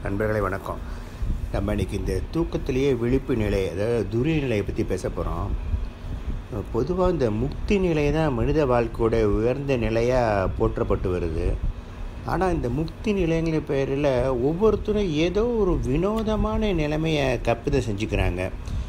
நண்பர்களே வணக்கம் நம்ம இன்றைக்கி இந்த தூக்கத்திலேயே விழிப்பு நிலை அதாவது துரிய நிலையை பற்றி பேச போகிறோம் பொதுவாக இந்த முக்தி நிலை தான் மனித வாழ்க்கையோட உயர்ந்த நிலையாக போற்றப்பட்டு வருது ஆனால் இந்த முக்தி நிலைங்கிற பேரில் ஒவ்வொருத்தரும் ஏதோ ஒரு வினோதமான நிலைமையை கற்பிதம் செஞ்சுக்கிறாங்க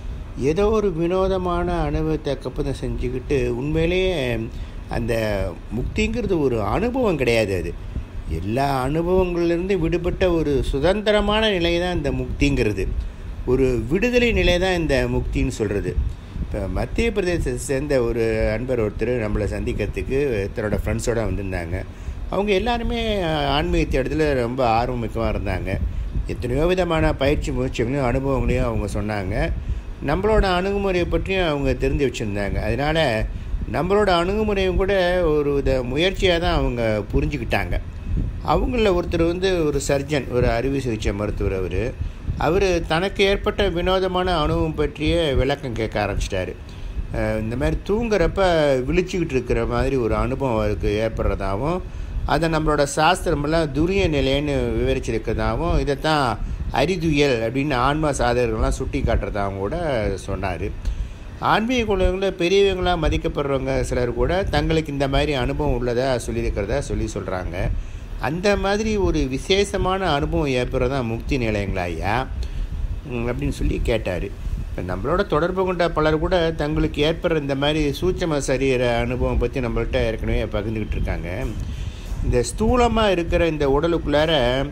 ஏதோ ஒரு வினோதமான அனுபவத்தை கற்பிதம் செஞ்சுக்கிட்டு உண்மையிலேயே அந்த முக்திங்கிறது ஒரு அனுபவம் கிடையாது அது எல்லா அனுபவங்கள்லேருந்து விடுபட்ட ஒரு சுதந்திரமான நிலை தான் இந்த முக்திங்கிறது ஒரு விடுதலை நிலை தான் இந்த முக்தின்னு சொல்கிறது இப்போ மத்திய பிரதேசத்தை சேர்ந்த ஒரு அன்பர் ஒருத்தர் நம்மளை சந்திக்கிறதுக்கு தன்னோட ஃப்ரெண்ட்ஸோடு வந்திருந்தாங்க அவங்க எல்லாருமே ஆன்மீகத்தை இடத்துல ரொம்ப ஆர்வமிக்கமாக இருந்தாங்க எத்தனையோ விதமான பயிற்சி முயற்சிகளையும் அனுபவங்களையும் அவங்க சொன்னாங்க நம்மளோட அணுகுமுறையை பற்றியும் அவங்க தெரிஞ்சு வச்சுருந்தாங்க அதனால் நம்மளோட அணுகுமுறையும் கூட ஒரு வித முயற்சியாக தான் அவங்க புரிஞ்சுக்கிட்டாங்க அவங்கள ஒருத்தர் வந்து ஒரு சர்ஜன் ஒரு அறுவை சிகிச்சை மருத்துவர் அவர் அவர் தனக்கு ஏற்பட்ட வினோதமான அனுபவம் பற்றிய விளக்கம் கேட்க ஆரம்பிச்சிட்டாரு இந்த மாதிரி தூங்குறப்ப விழிச்சிக்கிட்டு இருக்கிற மாதிரி ஒரு அனுபவம் அவருக்கு ஏற்படுறதாகவும் அதை நம்மளோட சாஸ்திரமெல்லாம் துரிய நிலைன்னு விவரிச்சிருக்கிறதாகவும் இதைத்தான் அரிதுயல் அப்படின்னு ஆன்மா சாதகர்கள்லாம் சுட்டி காட்டுறதாகவும் கூட சொன்னார் ஆன்மீக குழுவில் பெரியவங்களாக மதிக்கப்படுறவங்க சிலர் கூட தங்களுக்கு இந்த மாதிரி அனுபவம் உள்ளதா சொல்லியிருக்கிறதா சொல்லி சொல்கிறாங்க அந்த மாதிரி ஒரு விசேஷமான அனுபவம் ஏற்படுறதா முக்தி நிலையங்களா ஐயா அப்படின்னு சொல்லி கேட்டார் இப்போ நம்மளோட தொடர்பு கொண்ட பலர் கூட தங்களுக்கு ஏற்படுற இந்த மாதிரி சூட்சம சரீர அனுபவம் பற்றி நம்மள்கிட்ட ஏற்கனவே பகிர்ந்துக்கிட்டு இருக்காங்க இந்த ஸ்தூலமாக இருக்கிற இந்த உடலுக்குள்ளார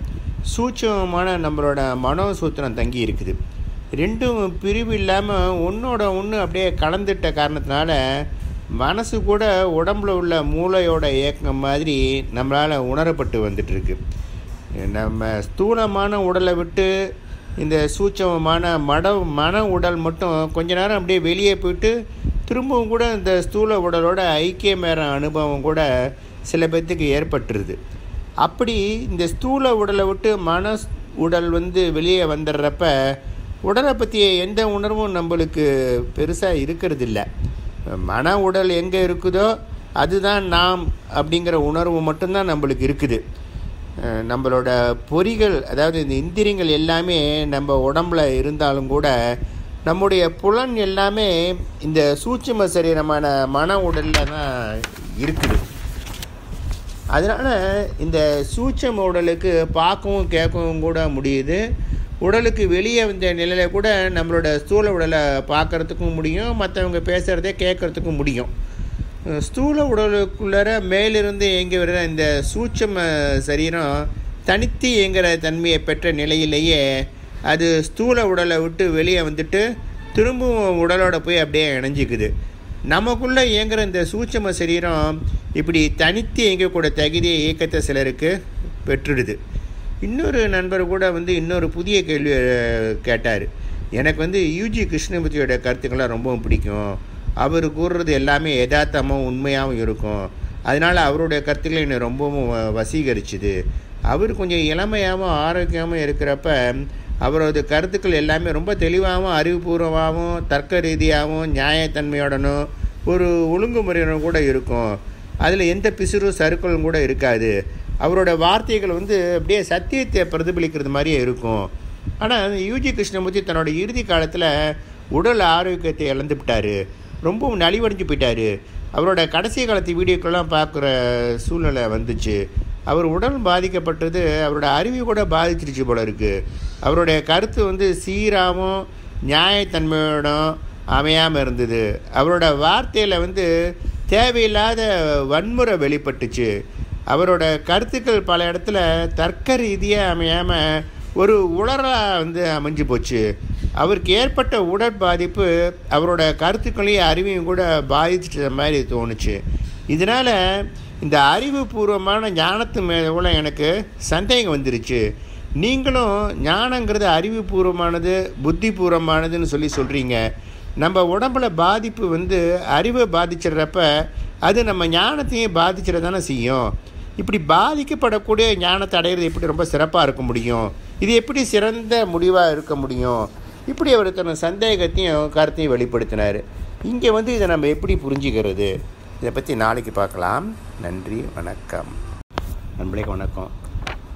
சூட்சமமான நம்மளோட மனோ சூத்திரம் தங்கி இருக்குது ரெண்டும் பிரிவு இல்லாமல் ஒன்றோட ஒன்று அப்படியே கலந்துட்ட காரணத்தினால மனசு கூட உடம்புல உள்ள மூளையோட இயக்கம் மாதிரி நம்மளால் உணரப்பட்டு வந்துட்டுருக்கு நம்ம ஸ்தூலமான உடலை விட்டு இந்த சூட்சமமான மட மன உடல் மட்டும் கொஞ்ச நேரம் அப்படியே வெளியே போயிட்டு திரும்பவும் கூட இந்த ஸ்தூல உடலோட ஐக்கியமேற அனுபவம் கூட சில பேர்த்துக்கு ஏற்பட்டுருது அப்படி இந்த ஸ்தூல உடலை விட்டு மன உடல் வந்து வெளியே வந்துடுறப்ப உடலை பற்றிய எந்த உணர்வும் நம்மளுக்கு பெருசாக இருக்கிறது இல்லை மன உடல் எங்கே இருக்குதோ அதுதான் நாம் அப்படிங்கிற உணர்வு மட்டும்தான் நம்மளுக்கு இருக்குது நம்மளோட பொறிகள் அதாவது இந்த இந்திரியங்கள் எல்லாமே நம்ம உடம்புல இருந்தாலும் கூட நம்முடைய புலன் எல்லாமே இந்த சூட்சும சரீரமான மன உடலில் தான் இருக்குது அதனால் இந்த சூட்சம உடலுக்கு பார்க்கவும் கேட்கவும் கூட முடியுது உடலுக்கு வெளியே வந்த நிலையில கூட நம்மளோட ஸ்தூல உடலை பார்க்குறதுக்கும் முடியும் மற்றவங்க பேசுகிறதே கேட்குறதுக்கும் முடியும் ஸ்தூல உடலுக்குள்ளார மேலிருந்து இயங்கி வர்ற இந்த சூட்சம சரீரம் தனித்து இயங்குகிற தன்மையை பெற்ற நிலையிலேயே அது ஸ்தூல உடலை விட்டு வெளியே வந்துட்டு திரும்பவும் உடலோட போய் அப்படியே இணைஞ்சிக்குது நமக்குள்ளே இயங்குகிற இந்த சூட்சம சரீரம் இப்படி தனித்து இயங்கக்கூடிய தகுதியை இயக்கத்தை சிலருக்கு பெற்றுடுது இன்னொரு நண்பர் கூட வந்து இன்னொரு புதிய கேள்வி கேட்டார் எனக்கு வந்து யூஜி கிருஷ்ணமூர்த்தியோட கருத்துக்கள்லாம் ரொம்பவும் பிடிக்கும் அவர் கூறுறது எல்லாமே யதார்த்தமும் உண்மையாகவும் இருக்கும் அதனால் அவருடைய கருத்துக்களை என்னை ரொம்பவும் வசீகரிச்சுது அவர் கொஞ்சம் இளமையாகவும் ஆரோக்கியமாகவும் இருக்கிறப்ப அவரது கருத்துக்கள் எல்லாமே ரொம்ப தெளிவாகவும் அறிவுபூர்வமாகவும் தர்க்க ரீதியாகவும் நியாயத்தன்மையுடனும் ஒரு ஒழுங்குமுறையுடன் கூட இருக்கும் அதில் எந்த பிசுறு சருக்களும் கூட இருக்காது அவரோட வார்த்தைகள் வந்து அப்படியே சத்தியத்தை பிரதிபலிக்கிறது மாதிரியே இருக்கும் ஆனால் யூஜி கிருஷ்ணமூர்த்தி தன்னோட இறுதி காலத்தில் உடல் ஆரோக்கியத்தை இழந்து விட்டார் ரொம்பவும் நலிவடைஞ்சு போயிட்டார் அவரோட கடைசி காலத்து வீடியோக்கெல்லாம் பார்க்குற சூழ்நிலை வந்துச்சு அவர் உடல் பாதிக்கப்பட்டது அவரோட அறிவு கூட பாதிச்சிருச்சு போல இருக்குது அவருடைய கருத்து வந்து சீராகவும் நியாயத்தன்மையோடும் அமையாமல் இருந்தது அவரோட வார்த்தையில் வந்து தேவையில்லாத வன்முறை வெளிப்பட்டுச்சு அவரோட கருத்துக்கள் பல இடத்துல தர்க்க ரீதியாக அமையாமல் ஒரு உளராக வந்து அமைஞ்சு போச்சு அவருக்கு ஏற்பட்ட உடல் பாதிப்பு அவரோட கருத்துக்களையும் அறிவையும் கூட பாதிச்சிட்ட மாதிரி தோணுச்சு இதனால் இந்த அறிவுபூர்வமான ஞானத்து மேலே கூட எனக்கு சந்தேகம் வந்துருச்சு நீங்களும் ஞானங்கிறது அறிவுபூர்வமானது புத்திபூர்வமானதுன்னு சொல்லி சொல்கிறீங்க நம்ம உடம்புல பாதிப்பு வந்து அறிவை பாதிச்சிடுறப்ப அது நம்ம ஞானத்தையும் பாதிச்சிட தானே செய்யும் இப்படி பாதிக்கப்படக்கூடிய ஞானத்தை அடையிறது எப்படி ரொம்ப சிறப்பாக இருக்க முடியும் இது எப்படி சிறந்த முடிவாக இருக்க முடியும் இப்படி அவர் தன் சந்தேகத்தையும் கருத்தையும் வெளிப்படுத்தினார் இங்கே வந்து இதை நம்ம எப்படி புரிஞ்சுக்கிறது இதை பற்றி நாளைக்கு பார்க்கலாம் நன்றி வணக்கம் நண்பர்களே வணக்கம்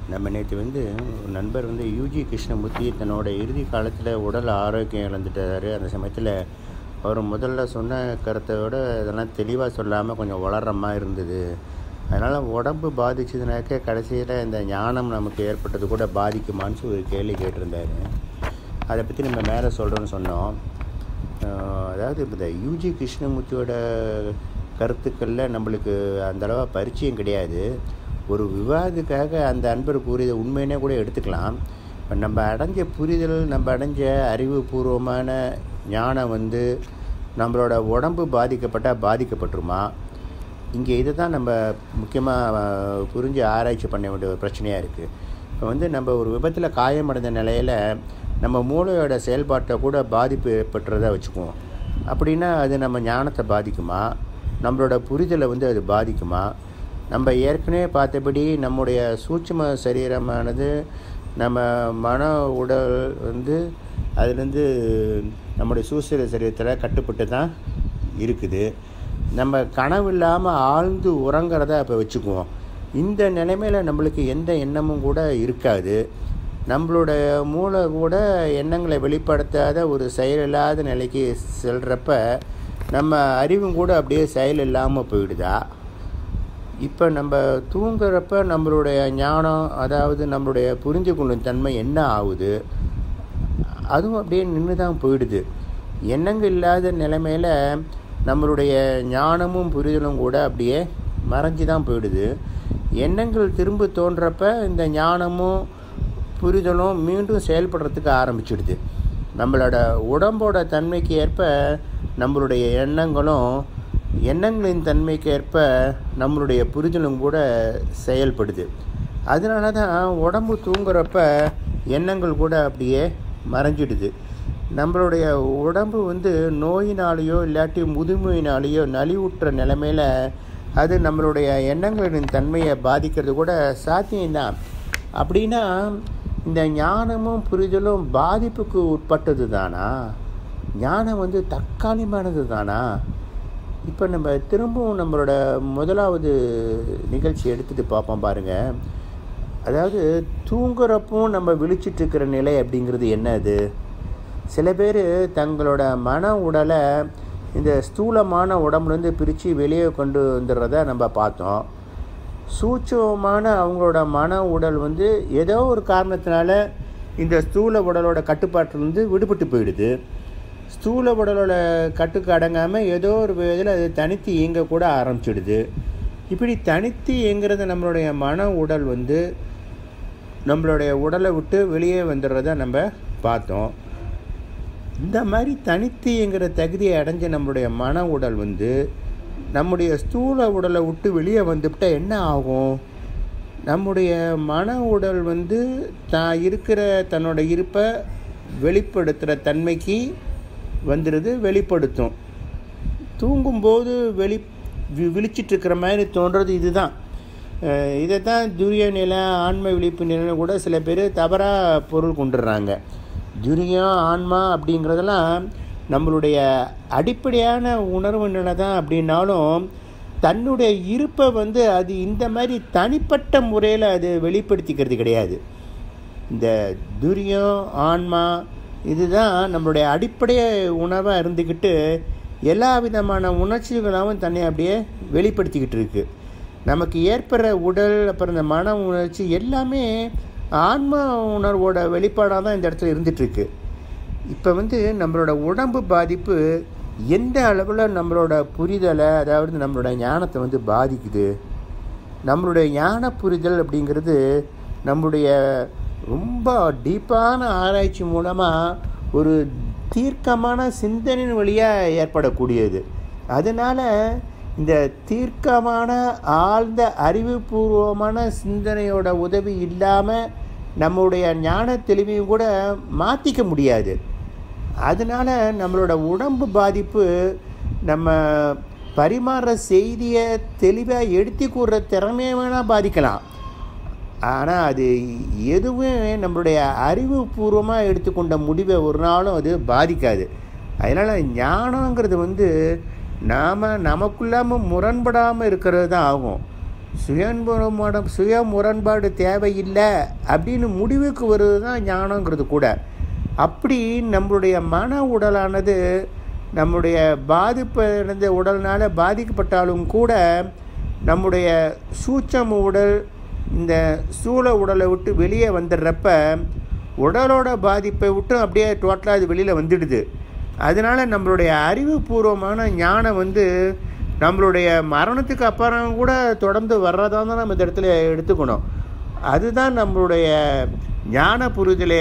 நம்ம நேற்று வந்து ஒரு நண்பர் வந்து யூஜி கிருஷ்ணமூர்த்தி தன்னோட இறுதி காலத்தில் உடல் ஆரோக்கியம் இழந்துட்டார் அந்த சமயத்தில் அவர் முதல்ல சொன்ன கருத்தை விட இதெல்லாம் தெளிவாக சொல்லாமல் கொஞ்சம் வளர்கிற மாதிரி இருந்தது அதனால் உடம்பு பாதிச்சதுனாக்க கடைசியில் இந்த ஞானம் நமக்கு ஏற்பட்டது கூட பாதிக்குமான்னு சொல்லி ஒரு கேள்வி கேட்டிருந்தாரு அதை பற்றி நம்ம மேலே சொல்கிறோன்னு சொன்னோம் ஆஹ் அதாவது இப்போ இந்த யூஜி கிருஷ்ணமூர்த்தியோட கருத்துக்களில் நம்மளுக்கு அந்தளவாக பரிச்சயம் கிடையாது ஒரு விவாதத்துக்காக அந்த அன்பர் கூறியதை உண்மையினே கூட எடுத்துக்கலாம் இப்போ நம்ம அடைஞ்ச புரிதல் நம்ம அடைஞ்ச அறிவுபூர்வமான ஞானம் வந்து நம்மளோட உடம்பு பாதிக்கப்பட்டால் பாதிக்கப்பட்டுருமா இங்கே இதை தான் நம்ம முக்கியமாக புரிஞ்சு ஆராய்ச்சி பண்ண வேண்டிய ஒரு பிரச்சனையாக இருக்குது இப்போ வந்து நம்ம ஒரு விபத்தில் காயமடைந்த நிலையில் நம்ம மூளையோட செயல்பாட்டை கூட பாதிப்பு ஏற்பட்டுறதா வச்சுக்குவோம் அப்படின்னா அது நம்ம ஞானத்தை பாதிக்குமா நம்மளோட புரிதலை வந்து அது பாதிக்குமா நம்ம ஏற்கனவே பார்த்தபடி நம்முடைய சூட்சும சரீரமானது நம்ம மன உடல் வந்து அதுலேருந்து நம்முடைய சூசிர சரீரத்தில் கட்டுப்பட்டு தான் இருக்குது நம்ம கனவு இல்லாமல் ஆழ்ந்து உறங்குறத இப்போ வச்சுக்குவோம் இந்த நிலைமையில் நம்மளுக்கு எந்த எண்ணமும் கூட இருக்காது நம்மளோட மூளை கூட எண்ணங்களை வெளிப்படுத்தாத ஒரு செயலில்லாத நிலைக்கு செல்கிறப்ப நம்ம அறிவும் கூட அப்படியே செயல் இல்லாமல் போயிடுதா இப்போ நம்ம தூங்குறப்ப நம்மளுடைய ஞானம் அதாவது நம்மளுடைய புரிஞ்சு கொள்ளும் தன்மை என்ன ஆகுது அதுவும் அப்படியே நின்று தான் போயிடுது எண்ணங்கள் இல்லாத நிலைமையில் நம்மளுடைய ஞானமும் புரிதலும் கூட அப்படியே மறைஞ்சு தான் போயிடுது எண்ணங்கள் திரும்ப தோன்றப்ப இந்த ஞானமும் புரிதலும் மீண்டும் செயல்படுறதுக்கு ஆரம்பிச்சிடுது நம்மளோட உடம்போட தன்மைக்கு ஏற்ப நம்மளுடைய எண்ணங்களும் எண்ணங்களின் தன்மைக்கு ஏற்ப நம்மளுடைய புரிதலும் கூட செயல்படுது அதனால தான் உடம்பு தூங்குறப்ப எண்ணங்கள் கூட அப்படியே மறைஞ்சிடுது நம்மளுடைய உடம்பு வந்து நோயினாலேயோ இல்லாட்டி முதுமையினாலேயோ நலிவுற்ற நிலைமையில் அது நம்மளுடைய எண்ணங்களின் தன்மையை பாதிக்கிறது கூட சாத்தியம்தான் அப்படின்னா இந்த ஞானமும் புரிதலும் பாதிப்புக்கு உட்பட்டது தானா ஞானம் வந்து தற்காலிகமானது தானா இப்போ நம்ம திரும்பவும் நம்மளோட முதலாவது நிகழ்ச்சி எடுத்துகிட்டு பார்ப்போம் பாருங்கள் அதாவது தூங்குறப்பும் நம்ம விழிச்சிட்டு இருக்கிற நிலை அப்படிங்கிறது என்ன அது சில பேர் தங்களோட மன உடலை இந்த ஸ்தூலமான உடம்புலேருந்து பிரித்து வெளியே கொண்டு வந்துடுறத நம்ம பார்த்தோம் சூட்சமான அவங்களோட மன உடல் வந்து ஏதோ ஒரு காரணத்தினால இந்த ஸ்தூல உடலோட கட்டுப்பாட்டிலேருந்து விடுபட்டு போயிடுது ஸ்தூல உடலோட கட்டுக்கு அடங்காமல் ஏதோ ஒரு விதத்தில் அது தனித்து இயங்கக்கூட ஆரம்பிச்சிடுது இப்படி தனித்து இயங்கிறது நம்மளுடைய மன உடல் வந்து நம்மளுடைய உடலை விட்டு வெளியே வந்துடுறத நம்ம பார்த்தோம் இந்த மாதிரி தனித்து இயங்குற தகுதியை அடைஞ்ச நம்மளுடைய மன உடல் வந்து நம்முடைய ஸ்தூல உடலை விட்டு வெளியே வந்துவிட்டால் என்ன ஆகும் நம்முடைய மன உடல் வந்து தான் இருக்கிற தன்னோட இருப்பை வெளிப்படுத்துகிற தன்மைக்கு வந்துடுது வெளிப்படுத்தும் தூங்கும்போது வெளி வி- விழிச்சிட்டு இருக்கிற மாதிரி தோன்றது இதுதான் அஹ் இதை தான் துரிய நிலை ஆன்ம விழிப்பு நிலை கூட சில பேர் தவறாக பொருள் கொண்டுடுறாங்க துரியம் ஆன்மா அப்படிங்கிறதெல்லாம் நம்மளுடைய அடிப்படையான உணர்வு நிலை தான் அப்படின்னாலும் தன்னுடைய இருப்பை வந்து அது இந்த மாதிரி தனிப்பட்ட முறையில் அது வெளிப்படுத்திக்கிறது கிடையாது இந்த துரியம் ஆன்மா இதுதான் நம்மளுடைய அடிப்படை உணர்வாக இருந்துக்கிட்டு எல்லா விதமான உணர்ச்சிகளாகவும் தன்னை அப்படியே வெளிப்படுத்திக்கிட்டு இருக்கு நமக்கு ஏற்படுற உடல் அப்புறம் இந்த மன உணர்ச்சி எல்லாமே ஆன்ம உணர்வோட வெளிப்பாடாக தான் இந்த இடத்துல இருந்துகிட்ருக்கு இப்போ வந்து நம்மளோட உடம்பு பாதிப்பு எந்த அளவில் நம்மளோட புரிதலை அதாவது நம்மளோட ஞானத்தை வந்து பாதிக்குது நம்மளுடைய ஞான புரிதல் அப்படிங்கிறது நம்முடைய ரொம்ப டீப்பான ஆராய்ச்சி மூலமாக ஒரு தீர்க்கமான சிந்தனையின் வழியாக ஏற்படக்கூடியது அதனால் இந்த தீர்க்கமான ஆழ்ந்த அறிவுபூர்வமான சிந்தனையோட உதவி இல்லாமல் நம்முடைய ஞான தெளிவையும் கூட மாற்றிக்க முடியாது அதனால் நம்மளோட உடம்பு பாதிப்பு நம்ம பரிமாறுற செய்தியை தெளிவாக எடுத்து கூறுற திறமையை வேணால் பாதிக்கலாம் ஆனால் அது எதுவும் நம்மளுடைய அறிவுபூர்வமாக எடுத்துக்கொண்ட முடிவை ஒரு நாளும் அது பாதிக்காது அதனால் ஞானங்கிறது வந்து நாம் நமக்குள்ளாமல் முரண்படாமல் இருக்கிறது தான் ஆகும் சுயமுரமாட சுய முரண்பாடு தேவையில்லை அப்படின்னு முடிவுக்கு வருவது தான் ஞானங்கிறது கூட அப்படி நம்மளுடைய மன உடலானது நம்முடைய பாதிப்பு இருந்த உடல்னால் பாதிக்கப்பட்டாலும் கூட நம்முடைய சூட்சம உடல் இந்த சூழ உடலை விட்டு வெளியே வந்துடுறப்ப உடலோட பாதிப்பை விட்டு அப்படியே டோட்டலாக அது வெளியில் வந்துடுது அதனால் நம்மளுடைய அறிவுபூர்வமான ஞானம் வந்து நம்மளுடைய மரணத்துக்கு அப்புறம் கூட தொடர்ந்து வர்றதா தான் நம்ம இந்த இடத்துல எடுத்துக்கணும் அதுதான் நம்மளுடைய ஞான புரிதலை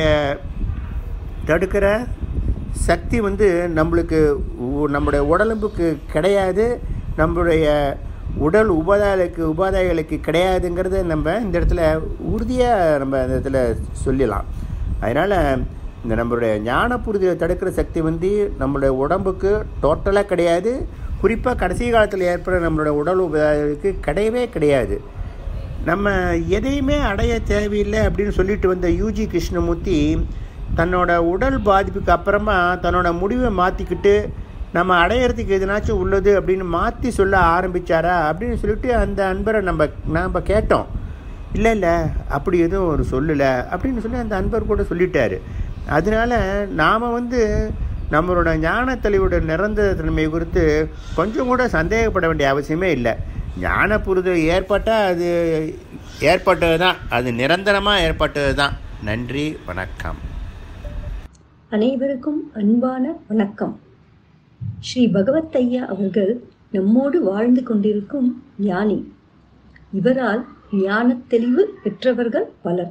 தடுக்கிற சக்தி வந்து நம்மளுக்கு உ- நம்முடைய உடலும்புக்கு கிடையாது நம்மளுடைய உடல் உபாதைகளுக்கு உபாதைகளுக்கு கிடையாதுங்கிறத நம்ம இந்த இடத்துல உறுதியாக நம்ம இந்த இடத்துல சொல்லலாம் அதனால் இந்த நம்மளுடைய ஞான புரிதலை தடுக்கிற சக்தி வந்து நம்மளுடைய உடம்புக்கு டோட்டலாக கிடையாது குறிப்பாக கடைசி காலத்தில் ஏற்படுற நம்மளுடைய உடல் உபாதைகளுக்கு கிடையவே கிடையாது நம்ம எதையுமே அடைய தேவையில்லை அப்படின்னு சொல்லிட்டு வந்த யூஜி கிருஷ்ணமூர்த்தி தன்னோட உடல் பாதிப்புக்கு அப்புறமா தன்னோட முடிவை மாற்றிக்கிட்டு நம்ம அடையிறதுக்கு எதுனாச்சும் உள்ளது அப்படின்னு மாற்றி சொல்ல ஆரம்பிச்சாரா அப்படின்னு சொல்லிட்டு அந்த அன்பரை நம்ம நாம் கேட்டோம் இல்லை இல்லை அப்படி எதுவும் ஒரு சொல்லலை அப்படின்னு சொல்லி அந்த அன்பர் கூட சொல்லிட்டாரு அதனால நாம் வந்து நம்மளோட ஞான தெளிவோட நிரந்தர தன்மை குறித்து கொஞ்சம் கூட சந்தேகப்பட வேண்டிய அவசியமே இல்லை ஞான புரிதல் ஏற்பட்டால் அது ஏற்பட்டது தான் அது நிரந்தரமாக ஏற்பட்டது தான் நன்றி வணக்கம் அனைவருக்கும் அன்பான வணக்கம் ஸ்ரீ பகவத் ஐயா அவர்கள் நம்மோடு வாழ்ந்து கொண்டிருக்கும் ஞானி இவரால் ஞானத் தெளிவு பெற்றவர்கள் பலர்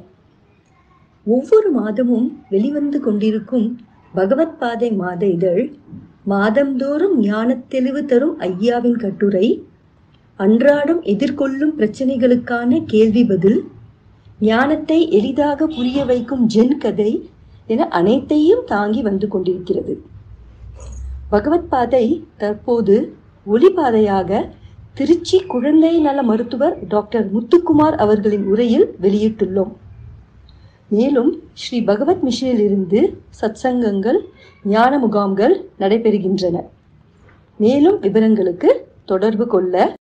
ஒவ்வொரு மாதமும் வெளிவந்து கொண்டிருக்கும் பகவத் பாதை மாத இதழ் மாதந்தோறும் ஞானத் தெளிவு தரும் ஐயாவின் கட்டுரை அன்றாடம் எதிர்கொள்ளும் பிரச்சனைகளுக்கான கேள்வி பதில் ஞானத்தை எளிதாக புரிய வைக்கும் ஜென் கதை என அனைத்தையும் தாங்கி வந்து கொண்டிருக்கிறது பகவத் பாதை தற்போது ஒளிபாதையாக திருச்சி குழந்தை நல மருத்துவர் டாக்டர் முத்துக்குமார் அவர்களின் உரையில் வெளியிட்டுள்ளோம் மேலும் ஸ்ரீ பகவத் மிஷனில் இருந்து சத்சங்கங்கள் ஞான முகாம்கள் நடைபெறுகின்றன மேலும் விவரங்களுக்கு தொடர்பு கொள்ள